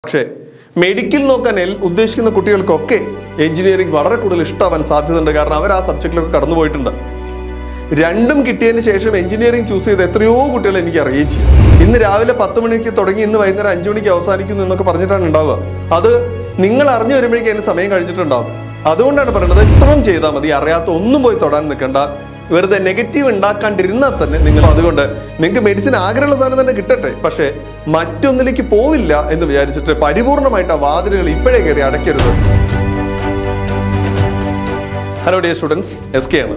പക്ഷേ മെഡിക്കൽ നോക്കാൻ എൽ- ഉദ്ദേശിക്കുന്ന കുട്ടികൾക്കൊക്കെ എഞ്ചിനീയറിംഗ് വളരെ കൂടുതൽ ഇഷ്ടമാവാൻ സാധ്യതയുണ്ട് കാരണം അവർ ആ സബ്ജക്റ്റിലൊക്കെ കടന്നു പോയിട്ടുണ്ട് രണ്ടും കിട്ടിയതിന് ശേഷം എഞ്ചിനീയറിംഗ് ചൂസ് ചെയ്ത എത്രയോ കുട്ടികൾ എനിക്ക് അറിയിച്ചു ഇന്ന് രാവിലെ പത്ത് മണിക്ക് തുടങ്ങി ഇന്ന് വൈകുന്നേരം അഞ്ചു മണിക്ക് അവസാനിക്കുന്നു എന്നൊക്കെ പറഞ്ഞിട്ടാണ് ഉണ്ടാവുക അത് നിങ്ങൾ അറിഞ്ഞു വരുമ്പോഴേക്കും അതിന് സമയം കഴിഞ്ഞിട്ടുണ്ടാവും അതുകൊണ്ടാണ് പറയുന്നത് ഇത്രയും ചെയ്താൽ മതി അറിയാത്ത ഒന്നും പോയി തൊടാൻ നിൽക്കണ്ട വെറുതെ നെഗറ്റീവ് ഉണ്ടാക്കാണ്ടിരുന്നാൽ തന്നെ നിങ്ങൾ അതുകൊണ്ട് നിങ്ങൾക്ക് മെഡിസിൻ ആഗ്രഹമുള്ള സാധനം തന്നെ കിട്ടട്ടെ പക്ഷേ മറ്റൊന്നിലേക്ക് പോവില്ല എന്ന് വിചാരിച്ചിട്ട് പരിപൂർണമായിട്ട് ആ വാതിലുകൾ ഇപ്പോഴേ കയറി അടയ്ക്കരുത് hello dear students S K ആണ്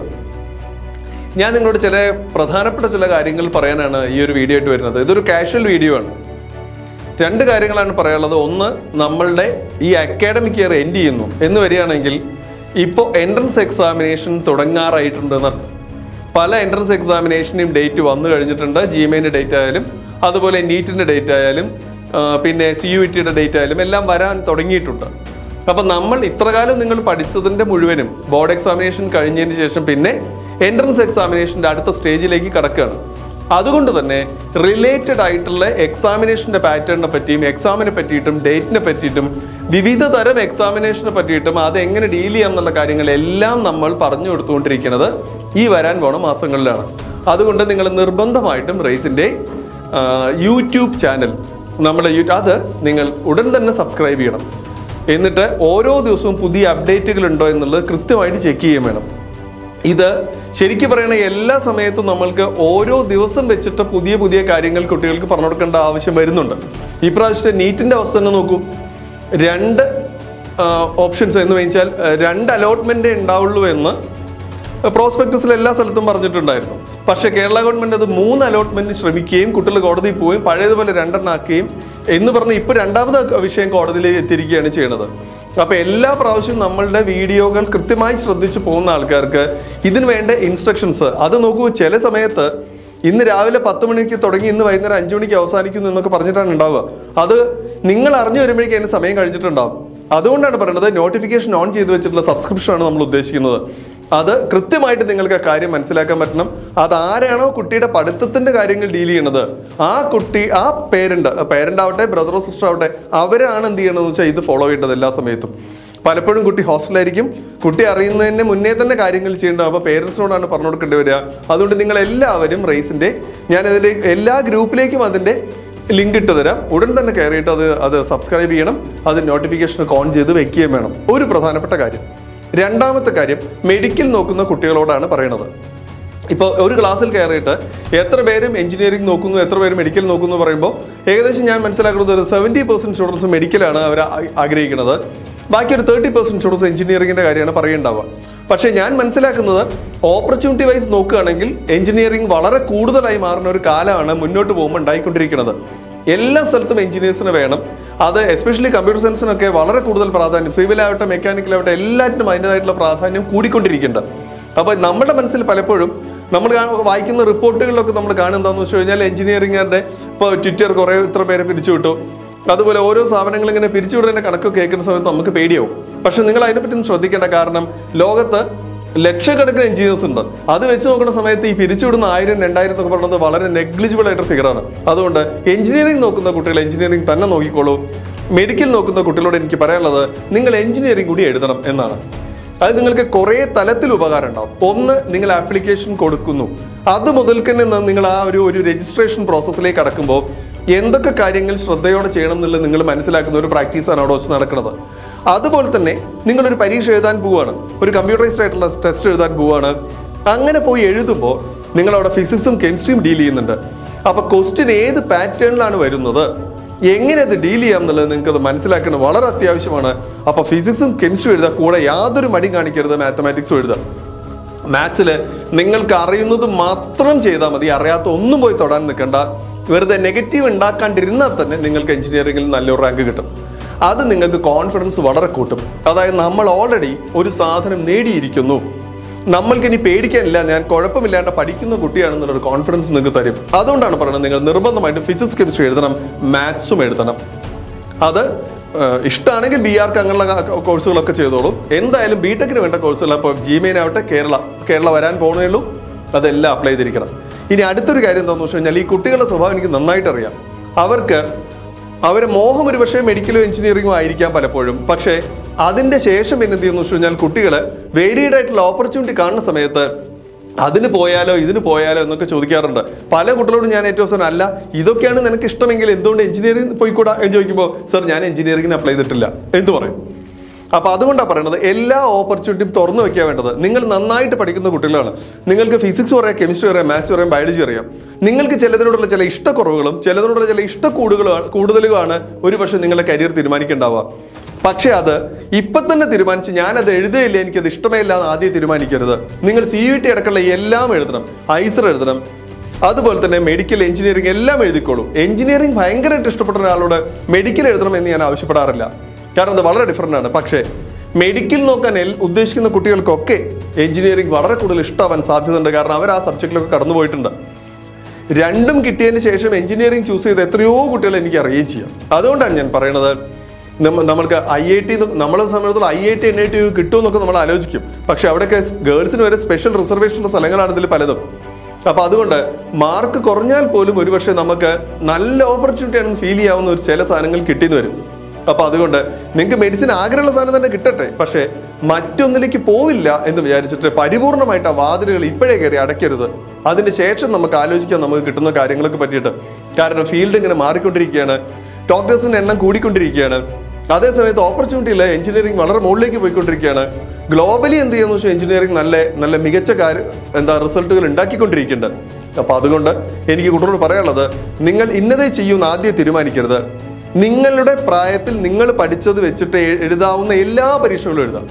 ഞാൻ നിങ്ങളോട് ചില പ്രധാനപ്പെട്ട ചില കാര്യങ്ങൾ പറയാനാണ് ഈ ഒരു വീഡിയോ ആയിട്ട് വരുന്നത് ഇതൊരു കാഷ്വൽ വീഡിയോ ആണ് രണ്ട് കാര്യങ്ങളാണ് പറയാനുള്ളത് ഒന്ന് നമ്മളുടെ ഈ അക്കാഡമിക് ഇയർ എൻഡ് ചെയ്യുന്നു എന്ന് വരികയാണെങ്കിൽ ഇപ്പോൾ എൻട്രൻസ് എക്സാമിനേഷൻ തുടങ്ങാറായിട്ടുണ്ട് എന്നർത്ഥം പല എൻട്രൻസ് എക്സാമിനേഷനും ഡേറ്റ് വന്നു കഴിഞ്ഞിട്ടുണ്ട് ജി എമ്മിൻ്റെ ഡേറ്റ് ആയാലും അതുപോലെ നീറ്റിൻ്റെ ഡേറ്റ് ആയാലും ആ, പിന്നെ സി യു ടിയുടെ ഡേറ്റ് ആയാലും എല്ലാം വരാൻ തുടങ്ങിയിട്ടുണ്ട് അപ്പം നമ്മൾ ഇത്രകാലം നിങ്ങൾ പഠിച്ചതിൻ്റെ മുഴുവനും ബോർഡ് എക്സാമിനേഷൻ കഴിഞ്ഞതിന് ശേഷം പിന്നെ എൻട്രൻസ് എക്സാമിനേഷൻ്റെ അടുത്ത സ്റ്റേജിലേക്ക് കടക്കുകയാണ് അതുകൊണ്ട് തന്നെ റിലേറ്റഡ് ആയിട്ടുള്ള എക്സാമിനേഷൻ്റെ പാറ്റേണിനെ പറ്റിയും എക്സാമിനെ പറ്റിയിട്ടും ഡേറ്റിനെ പറ്റിയിട്ടും വിവിധ തരം എക്സാമിനേഷനെ പറ്റിയിട്ടും അത് എങ്ങനെ ഡീൽ ചെയ്യാം എന്നുള്ള കാര്യങ്ങളെല്ലാം നമ്മൾ പറഞ്ഞു കൊടുത്തുകൊണ്ടിരിക്കുന്നത് ഈ വരാൻ പോണ മാസങ്ങളിലാണ് അതുകൊണ്ട് നിങ്ങൾ നിർബന്ധമായിട്ടും റേസിൻ്റെ യൂട്യൂബ് ചാനൽ നമ്മുടെ യൂ അത് നിങ്ങൾ ഉടൻ തന്നെ സബ്സ്ക്രൈബ് ചെയ്യണം എന്നിട്ട് ഓരോ ദിവസവും പുതിയ അപ്ഡേറ്റുകൾ ഉണ്ടോ എന്നുള്ളത് കൃത്യമായിട്ട് ചെക്ക് ചെയ്യുകയും വേണം ഇത് ശരിക്കും പറയണ എല്ലാ സമയത്തും നമ്മൾക്ക് ഓരോ ദിവസം വെച്ചിട്ട് പുതിയ പുതിയ കാര്യങ്ങൾ കുട്ടികൾക്ക് പറഞ്ഞു കൊടുക്കേണ്ട ആവശ്യം വരുന്നുണ്ട് ഈ പ്രാവശ്യത്തെ നീറ്റിന്റെ അവസ്ഥ തന്നെ നോക്കൂ രണ്ട് ഓപ്ഷൻസ് എന്ന് വെച്ചാൽ ആ, രണ്ട് അലോട്ട്മെന്റ് ഉണ്ടാവുള്ളൂ എന്ന് പ്രോസ്പെക്ടസിൽ എല്ലാ സ്ഥലത്തും പറഞ്ഞിട്ടുണ്ടായിരുന്നു പക്ഷേ കേരള ഗവൺമെന്റ് അത് മൂന്ന് അലോട്ട്മെന്റിന് ശ്രമിക്കുകയും കുട്ടികൾ കോടതിയിൽ പോവുകയും പഴയതുപോലെ രണ്ടെണ്ണം ആക്കുകയും എന്ന് പറഞ്ഞ് ഇപ്പോൾ രണ്ടാമത് വിഷയം കോടതിയിൽ എത്തിയിരിക്കുകയാണ് ചെയ്യുന്നത് അപ്പോൾ എല്ലാ പ്രാവശ്യവും നമ്മളുടെ വീഡിയോകൾ കൃത്യമായി ശ്രദ്ധിച്ചു പോകുന്ന ആൾക്കാർക്ക് ഇതിന് വേണ്ട ഇൻസ്ട്രക്ഷൻസ് അത് നോക്കൂ ചില സമയത്ത് ഇന്ന് രാവിലെ പത്ത് മണിക്ക് തുടങ്ങി ഇന്ന് വൈകുന്നേരം അഞ്ചു മണിക്ക് അവസാനിക്കുന്നു എന്നൊക്കെ പറഞ്ഞിട്ടാണ് ഉണ്ടാവുക അത് നിങ്ങൾ അറിഞ്ഞു വരുമ്പോഴേക്കും അതിന് സമയം കഴിഞ്ഞിട്ടുണ്ടാവും അതുകൊണ്ടാണ് പറയുന്നത് നോട്ടിഫിക്കേഷൻ ഓൺ ചെയ്ത് വെച്ചിട്ടുള്ള സബ്സ്ക്രിപ്ഷൻ ആണ് നമ്മൾ ഉദ്ദേശിക്കുന്നത് അത് കൃത്യമായിട്ട് നിങ്ങൾക്ക് ആ കാര്യം മനസ്സിലാക്കാൻ പറ്റണം അത് ആരാണോ കുട്ടിയുടെ പഠിത്തത്തിന്റെ കാര്യങ്ങൾ ഡീൽ ചെയ്യണത് ആ കുട്ടി ആ പേരന്റ് പേരന്റ് ആവട്ടെ ബ്രദറോ സിസ്റ്റർ ആവട്ടെ അവരാണ് എന്ത് ചെയ്യണമെന്ന് വെച്ചാൽ ഇത് ഫോളോ ചെയ്യേണ്ടത് എല്ലാ സമയത്തും പലപ്പോഴും കുട്ടി ഹോസ്റ്റലായിരിക്കും കുട്ടി അറിയുന്നതിന് മുന്നേ തന്നെ കാര്യങ്ങൾ ചെയ്യേണ്ടത് അപ്പോൾ പേരൻസിനോടാണ് പറഞ്ഞു കൊടുക്കേണ്ടി വരിക അതുകൊണ്ട് നിങ്ങൾ എല്ലാവരും റേസിന്റെ ഞാൻ അതിന്റെ എല്ലാ ഗ്രൂപ്പിലേക്കും അതിന്റെ ലിങ്ക് ഇട്ട് തരാം ഉടൻ തന്നെ കയറിയിട്ട് അത് അത് സബ്സ്ക്രൈബ് ചെയ്യണം അത് നോട്ടിഫിക്കേഷൻ ഓൺ ചെയ്ത് വെക്കുകയും വേണം ഒരു പ്രധാനപ്പെട്ട കാര്യം രണ്ടാമത്തെ കാര്യം മെഡിക്കൽ നോക്കുന്ന കുട്ടികളോടാണ് പറയണത് ഇപ്പോൾ ഒരു ക്ലാസ്സിൽ കയറിയിട്ട് എത്ര പേരും എഞ്ചിനീയറിംഗ് നോക്കുന്നു എത്ര പേര് മെഡിക്കൽ നോക്കുന്നു എന്ന് പറയുമ്പോൾ ഏകദേശം ഞാൻ മനസ്സിലാക്കുന്നത് ഒരു സെവൻറ്റി പെർസെൻറ്റ് സ്റ്റുഡൻസ് മെഡിക്കലാണ് അവർ ആ- ആഗ്രഹിക്കുന്നത് ബാക്കി ഒരു തേർട്ടി പെർസെൻറ്റ് സ്റ്റുഡൻസ് എഞ്ചിനീയറിംഗിൻ്റെ കാര്യമാണ് പറയുണ്ടാവുക പക്ഷേ ഞാൻ മനസ്സിലാക്കുന്നത് ഓപ്പർച്യൂണിറ്റി വൈസ് നോക്കുകയാണെങ്കിൽ എഞ്ചിനീയറിംഗ് വളരെ കൂടുതലായി മാറുന്ന ഒരു കാലമാണ് മുന്നോട്ട് പോകുമ്പോൾ ഉണ്ടായിക്കൊണ്ടിരിക്കുന്നത് എല്ലാ സ്ഥലത്തും എഞ്ചിനീയേഴ്സിന് വേണം അത് എസ്പെഷ്യലി കമ്പ്യൂട്ടർ സയൻസിനൊക്കെ വളരെ കൂടുതൽ പ്രാധാന്യം സിവിലാവട്ടെ മെക്കാനിക്കലാവട്ടെ എല്ലാറ്റിനും അതിൻ്റെതായിട്ടുള്ള പ്രാധാന്യം കൂടിക്കൊണ്ടിരിക്കുന്നുണ്ട് അപ്പോൾ നമ്മുടെ മനസ്സിൽ പലപ്പോഴും നമ്മൾ കാ- വായിക്കുന്ന റിപ്പോർട്ടുകളിലൊക്കെ നമ്മൾ കാണുന്നതെന്ന് വെച്ച് കഴിഞ്ഞാൽ എഞ്ചിനീയറിംഗുകാരുടെ ഇപ്പോൾ ട്വിറ്റർ കുറേ ഇത്ര പേരെ പിരിച്ചു വിട്ടു അതുപോലെ ഓരോ സ്ഥാപനങ്ങൾ ഇങ്ങനെ പിരിച്ചുവിടുന്ന കണക്ക് കേൾക്കുന്ന സമയത്ത് നമുക്ക് പേടിയാവും പക്ഷെ നിങ്ങൾ അതിനെപ്പറ്റി ഒന്ന് ശ്രദ്ധിക്കേണ്ട കാരണം ലോകത്ത് ലക്ഷക്കണക്കിന് എഞ്ചിനീയേഴ്സ് ഉണ്ട് അത് വെച്ച് നോക്കുന്ന സമയത്ത് ഈ പിരിച്ചുവിടുന്ന ആയിരം രണ്ടായിരം എന്നൊക്കെ പറയുന്നത് വളരെ നെഗ്ലിജിബിൾ ആയിട്ട് ഫിഗറാണ് അതുകൊണ്ട് എഞ്ചിനീയറിംഗ് നോക്കുന്ന കുട്ടികൾ എഞ്ചിനീയറിംഗ് തന്നെ നോക്കിക്കോളൂ മെഡിക്കൽ നോക്കുന്ന കുട്ടികളോട് എനിക്ക് പറയാനുള്ളത് നിങ്ങൾ എഞ്ചിനീയറിംഗ് കൂടി എഴുതണം എന്നാണ് അത് നിങ്ങൾക്ക് കുറേ തലത്തിൽ ഉപകാരം ഉണ്ടാവും ഒന്ന് നിങ്ങൾ ആപ്ലിക്കേഷൻ കൊടുക്കുന്നു അത് മുതൽക്ക് തന്നെ നിങ്ങൾ ആ ഒരു ഒരു രജിസ്ട്രേഷൻ പ്രോസസ്സിലേക്ക് കടക്കുമ്പോൾ എന്തൊക്കെ കാര്യങ്ങൾ ശ്രദ്ധയോടെ ചെയ്യണം എന്നുള്ളത് നിങ്ങൾ മനസ്സിലാക്കുന്ന ഒരു പ്രാക്ടീസാണ് അവിടെ വെച്ച് നടക്കുന്നത് അതുപോലെ തന്നെ നിങ്ങളൊരു പരീക്ഷ എഴുതാൻ പോവുകയാണ് ഒരു കമ്പ്യൂട്ടറൈസ്ഡ് ആയിട്ടുള്ള ടെസ്റ്റ് എഴുതാൻ പോവുകയാണ് അങ്ങനെ പോയി എഴുതുമ്പോൾ നിങ്ങൾ അവിടെ ഫിസിക്സും കെമിസ്ട്രിയും ഡീൽ ചെയ്യുന്നുണ്ട് അപ്പോൾ ക്വസ്റ്റ്യൻ ഏത് പാറ്റേണിലാണ് വരുന്നത് എങ്ങനെ അത് ഡീൽ ചെയ്യാം എന്നുള്ളത് നിങ്ങൾക്ക് അത് മനസ്സിലാക്കുന്നത് വളരെ അത്യാവശ്യമാണ് അപ്പോൾ ഫിസിക്സും കെമിസ്ട്രിയും എഴുതുക കൂടെ യാതൊരു മടി കാണിക്കരുത് മാത്തമാറ്റിക്സും എഴുതുക മാത്സിൽ നിങ്ങൾക്ക് അറിയുന്നത് മാത്രം ചെയ്താൽ മതി അറിയാത്ത ഒന്നും പോയി തൊടാൻ നിൽക്കണ്ട വെറുതെ നെഗറ്റീവ് ഉണ്ടാക്കാണ്ടിരുന്നാൽ തന്നെ നിങ്ങൾക്ക് എഞ്ചിനീയറിംഗിൽ നല്ലൊരു റാങ്ക് കിട്ടും അത് നിങ്ങൾക്ക് കോൺഫിഡൻസ് വളരെ കൂട്ടും അതായത് നമ്മൾ ഓൾറെഡി ഒരു സാധനം നേടിയിരിക്കുന്നു നമ്മൾക്ക് ഇനി പേടിക്കാനില്ല ഞാൻ കുഴപ്പമില്ലാണ്ട് പഠിക്കുന്ന കുട്ടിയാണെന്നുള്ളൊരു കോൺഫിഡൻസ് നിങ്ങൾക്ക് തരും അതുകൊണ്ടാണ് പറയുന്നത് നിങ്ങൾ നിർബന്ധമായിട്ടും ഫിസിക്സ് കെമിസ്ട്രി എഴുതണം മാത്സും എഴുതണം അത് ഇഷ്ടമാണെങ്കിൽ ബി ആർക്ക് അങ്ങനെയുള്ള ക- കോഴ്സുകളൊക്കെ ചെയ്തോളൂ എന്തായാലും ബി ടെക്കിന് വേണ്ട കോഴ്സുകൾ അപ്പോൾ ജി ആവട്ടെ കേരള കേരള വരാൻ പോകണേ ഉള്ളൂ അതെല്ലാം അപ്ലൈ ചെയ്തിരിക്കണം ഇനി അടുത്തൊരു കാര്യം എന്താണെന്ന് വെച്ച് കഴിഞ്ഞാൽ ഈ കുട്ടികളുടെ സ്വഭാവം എനിക്ക് നന്നായിട്ട് അറിയാം അവർക്ക് അവരെ മോഹം ഒരു പക്ഷേ മെഡിക്കലും എഞ്ചിനീയറിംഗും ആയിരിക്കാം പലപ്പോഴും പക്ഷേ അതിൻ്റെ ശേഷം പിന്നെ എന്ത് ചെയ്യുന്നു വെച്ച് കഴിഞ്ഞാൽ കുട്ടികൾ വേരിയഡ് ആയിട്ടുള്ള ഓപ്പർച്യൂണിറ്റി കാണുന്ന സമയത്ത് അതിന് പോയാലോ ഇതിന് പോയാലോ എന്നൊക്കെ ചോദിക്കാറുണ്ട് പല കുട്ടികളോടും ഞാൻ ഏറ്റവും അവസാനം അല്ല ഇതൊക്കെയാണ് നിനക്ക് ഇഷ്ടമെങ്കിൽ എന്തുകൊണ്ട് എഞ്ചിനീയറിംഗ് പോയിക്കൂടാ എന്ന് ചോദിക്കുമ്പോൾ സർ ഞാൻ എഞ്ചിനീയറിംഗിന് അപ്ലൈ ചെയ്തിട്ടില്ല എന്ത് പറയും അപ്പൊ അതുകൊണ്ടാണ് പറയുന്നത് എല്ലാ ഓപ്പർച്യൂണിറ്റിയും തുറന്നു വെക്കാൻ വേണ്ടത് നിങ്ങൾ നന്നായിട്ട് പഠിക്കുന്ന കുട്ടികളാണ് നിങ്ങൾക്ക് ഫിസിക്സ് പറയാം കെമിസ്ട്രി അറിയാം മാത്സ് അറിയാം ബയോളജി അറിയാം നിങ്ങൾക്ക് ചിലതിനോടുള്ള ചില ഇഷ്ടക്കുറവുകളും ചിലതിനോടുള്ള ചില ഇഷ്ടക്കൂടുകളും കൂടുതലുമാണ് ഒരു പക്ഷേ നിങ്ങളുടെ കരിയർ തീരുമാനിക്കേണ്ടാവുക പക്ഷേ അത് ഇപ്പൊ തന്നെ തീരുമാനിച്ച് ഞാനത് എഴുതുകയില്ല എനിക്കത് ഇഷ്ടമേ ഇല്ല എന്ന് ആദ്യം തീരുമാനിക്കരുത് നിങ്ങൾ സി വി ടി അടക്കമുള്ള എല്ലാം എഴുതണം ഐസർ എഴുതണം അതുപോലെ തന്നെ മെഡിക്കൽ എഞ്ചിനീയറിംഗ് എല്ലാം എഴുതിക്കോളൂ എഞ്ചിനീയറിംഗ് ഭയങ്കരമായിട്ട് ഇഷ്ടപ്പെട്ട ഒരാളോട് മെഡിക്കൽ എഴുതണം എന്ന് ഞാൻ ആവശ്യപ്പെടാറില്ല കാരണം അത് വളരെ ഡിഫറൻ്റ് ആണ് പക്ഷേ മെഡിക്കൽ നോക്കാൻ എൽ- ഉദ്ദേശിക്കുന്ന കുട്ടികൾക്കൊക്കെ എഞ്ചിനീയറിംഗ് വളരെ കൂടുതൽ ഇഷ്ടമാവാൻ സാധ്യതയുണ്ട് കാരണം അവർ ആ സബ്ജക്റ്റിലൊക്കെ കടന്നു പോയിട്ടുണ്ട് രണ്ടും കിട്ടിയതിന് ശേഷം എഞ്ചിനീയറിംഗ് ചൂസ് ചെയ്ത എത്രയോ കുട്ടികൾ എനിക്ക് അറിയുകയും ചെയ്യാം അതുകൊണ്ടാണ് ഞാൻ പറയുന്നത് നമ്മ- നമ്മൾക്ക് ഐ ഐ ടി നമ്മളെ സമയത്തുള്ള I I T N I T കിട്ടുമെന്നൊക്കെ നമ്മൾ ആലോചിക്കും പക്ഷെ അവിടെയൊക്കെ ഗേൾസിന് വരെ സ്പെഷ്യൽ റിസർവേഷൻ ഉള്ള സ്ഥലങ്ങളാണ് ഇതിൽ പലതും അപ്പൊ അതുകൊണ്ട് മാർക്ക് കുറഞ്ഞാൽ പോലും ഒരുപക്ഷെ നമുക്ക് നല്ല ഓപ്പർച്യൂണിറ്റി ആണെന്ന് ഫീൽ ചെയ്യാവുന്ന ഒരു ചില സാധനങ്ങൾ കിട്ടിയെന്ന് വരും അപ്പൊ അതുകൊണ്ട് നിങ്ങൾക്ക് മെഡിസിൻ ആഗ്രഹമുള്ള സാധനം തന്നെ കിട്ടട്ടെ പക്ഷേ മറ്റൊന്നിലേക്ക് പോവില്ല എന്ന് വിചാരിച്ചിട്ട് പരിപൂർണമായിട്ട് ആ വാതിലുകൾ ഇപ്പോഴേ കയറി അടയ്ക്കരുത് അതിന് ശേഷം നമുക്ക് ആലോചിക്കാം നമുക്ക് കിട്ടുന്ന കാര്യങ്ങളൊക്കെ പറ്റിയിട്ട് കാരണം ഫീൽഡ് ഇങ്ങനെ മാറിക്കൊണ്ടിരിക്കുകയാണ് ഡോക്ടേഴ്സിന്റെ എണ്ണം കൂടിക്കൊണ്ടിരിക്കുകയാണ് അതേസമയത്ത് ഓപ്പർച്യൂണിറ്റിയിൽ എഞ്ചിനീയറിംഗ് വളരെ മുകളിലേക്ക് പോയിക്കൊണ്ടിരിക്കുകയാണ് ഗ്ലോബലി എന്ത് ചെയ്യുന്നു വെച്ചാൽ എഞ്ചിനീയറിംഗ് നല്ല നല്ല മികച്ച കാര്യം എന്താ റിസൾട്ടുകൾ ഉണ്ടാക്കിക്കൊണ്ടിരിക്കുന്നുണ്ട് അപ്പൊ അതുകൊണ്ട് എനിക്ക് കുട്ടികളോട് പറയാനുള്ളത് നിങ്ങൾ ഇന്നതേ ചെയ്യുമെന്ന് ആദ്യം തീരുമാനിക്കരുത് നിങ്ങളുടെ പ്രായത്തിൽ നിങ്ങൾ പഠിച്ചത് വെച്ചിട്ട് എ- എഴുതാവുന്ന എല്ലാ പരീക്ഷകളും എഴുതാം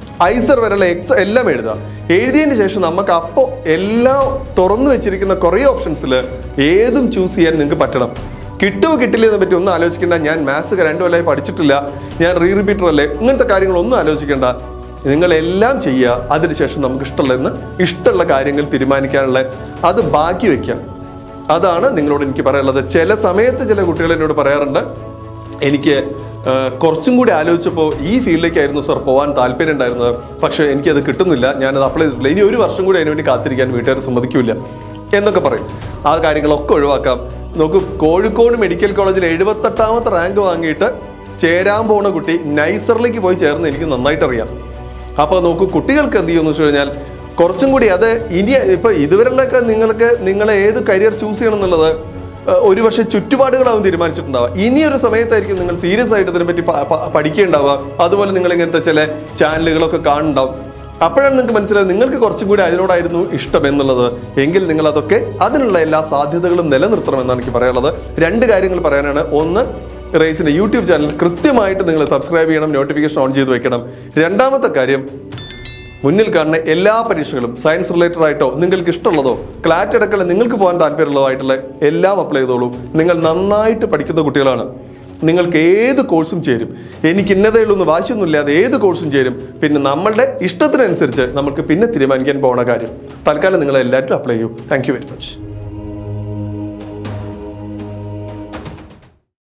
ഐസർ വരെയുള്ള എക്സ് എല്ലാം എഴുതാം എഴുതിയതിന് ശേഷം നമുക്ക് അപ്പോൾ എല്ലാം തുറന്നു വെച്ചിരിക്കുന്ന കുറേ ഓപ്ഷൻസിൽ ഏതും ചൂസ് ചെയ്യാൻ നിങ്ങൾക്ക് പറ്റണം കിട്ടുമോ കിട്ടില്ല എന്ന് പറ്റി ഒന്നും ആലോചിക്കേണ്ട ഞാൻ മാത്സ് രണ്ടു കൊല്ലമായി പഠിച്ചിട്ടില്ല ഞാൻ റീ റിപ്പീറ്റർ അല്ലേ ഇങ്ങനത്തെ കാര്യങ്ങളൊന്നും ആലോചിക്കേണ്ട നിങ്ങൾ എല്ലാം ചെയ്യുക അതിനുശേഷം നമുക്ക് ഇഷ്ടമുള്ളതെന്ന് ഇഷ്ടമുള്ള കാര്യങ്ങൾ തീരുമാനിക്കാനുള്ള അത് ബാക്കി വെക്കാം അതാണ് നിങ്ങളോട് എനിക്ക് പറയാനുള്ളത് ചില സമയത്ത് ചില കുട്ടികൾ എന്നോട് പറയാറുണ്ട് എനിക്ക് ആ, കുറച്ചും കൂടി ആലോചിച്ചപ്പോൾ ഈ ഫീൽഡിലേക്കായിരുന്നു സർ പോകാൻ താല്പര്യം ഉണ്ടായിരുന്നത് പക്ഷേ എനിക്കത് കിട്ടുന്നില്ല ഞാനത് അപ്ലൈ ചെയ്തിട്ടില്ല ഇനി ഒരു വർഷം കൂടി അതിനുവേണ്ടി കാത്തിരിക്കാൻ വീട്ടുകാർ സമ്മതിക്കില്ല എന്നൊക്കെ പറയും ആ കാര്യങ്ങളൊക്കെ ഒഴിവാക്കാം നോക്കൂ കോഴിക്കോട് മെഡിക്കൽ കോളേജിൽ എഴുപത്തെട്ടാമത്തെ റാങ്ക് വാങ്ങിയിട്ട് ചേരാൻ പോണ കുട്ടി നൈസറിലേക്ക് പോയി ചേർന്ന് എനിക്ക് നന്നായിട്ട് അറിയാം അപ്പോൾ നോക്കൂ കുട്ടികൾക്ക് എന്ത് ചെയ്യുമെന്ന് വെച്ച് കഴിഞ്ഞാൽ കുറച്ചും കൂടി അത് ഇനി ഇപ്പൊ ഇതുവരെയുള്ളൊക്കെ നിങ്ങൾക്ക് നിങ്ങൾ ഏത് കരിയർ ചൂസ് ചെയ്യണം എന്നുള്ളത് ഏഹ്, ഒരുപക്ഷെ ചുറ്റുപാടുകളാവും തീരുമാനിച്ചിട്ടുണ്ടാവുക ഇനിയൊരു സമയത്തായിരിക്കും നിങ്ങൾ സീരിയസ് ആയിട്ട് ഇതിനെപ്പറ്റി പ- പ- പഠിക്കേണ്ടാവുക അതുപോലെ നിങ്ങൾ ഇങ്ങനത്തെ ചില ചാനലുകളൊക്കെ കാണുന്നുണ്ടാവും അപ്പോഴാണ് നിങ്ങൾക്ക് മനസ്സിലായത് നിങ്ങൾക്ക് കുറച്ചും കൂടി അതിനോടായിരുന്നു ഇഷ്ടം എന്നുള്ളത് എങ്കിൽ നിങ്ങൾ അതൊക്കെ അതിനുള്ള എല്ലാ സാധ്യതകളും നിലനിർത്തണമെന്നാണ് എനിക്ക് പറയാനുള്ളത് രണ്ട് കാര്യങ്ങൾ പറയാനാണ് ഒന്ന് റേസിന്റെ യൂട്യൂബ് ചാനൽ കൃത്യമായിട്ട് നിങ്ങൾ സബ്സ്ക്രൈബ് ചെയ്യണം നോട്ടിഫിക്കേഷൻ ഓൺ ചെയ്ത് വെക്കണം രണ്ടാമത്തെ കാര്യം മുന്നിൽ കാണുന്ന എല്ലാ പരീക്ഷകളും സയൻസ് റിലേറ്റഡ് ആയിട്ടോ നിങ്ങൾക്ക് ഇഷ്ടമുള്ളതോ ക്ലാറ്റ് അടക്കമുള്ള നിങ്ങൾക്ക് പോകാൻ താല്പര്യമുള്ളതോ ആയിട്ടുള്ള എല്ലാം അപ്ലൈ ചെയ്തോളൂ നിങ്ങൾ നന്നായിട്ട് പഠിക്കുന്ന കുട്ടികളാണ് നിങ്ങൾക്ക് ഏത് കോഴ്സും ചേരും എനിക്ക് ഇന്നതേ ഉള്ളൂ എന്ന് വാശിയൊന്നുമില്ലാതെ ഏത് കോഴ്സും ചേരും പിന്നെ നമ്മളുടെ ഇഷ്ടത്തിനനുസരിച്ച് നമുക്ക് പിന്നെ തീരുമാനിക്കാൻ പോണ കാര്യം തൽക്കാലം നിങ്ങൾ എല്ലാവരും അപ്ലൈ ചെയ്യൂ താങ്ക് യു വെരി മച്ച്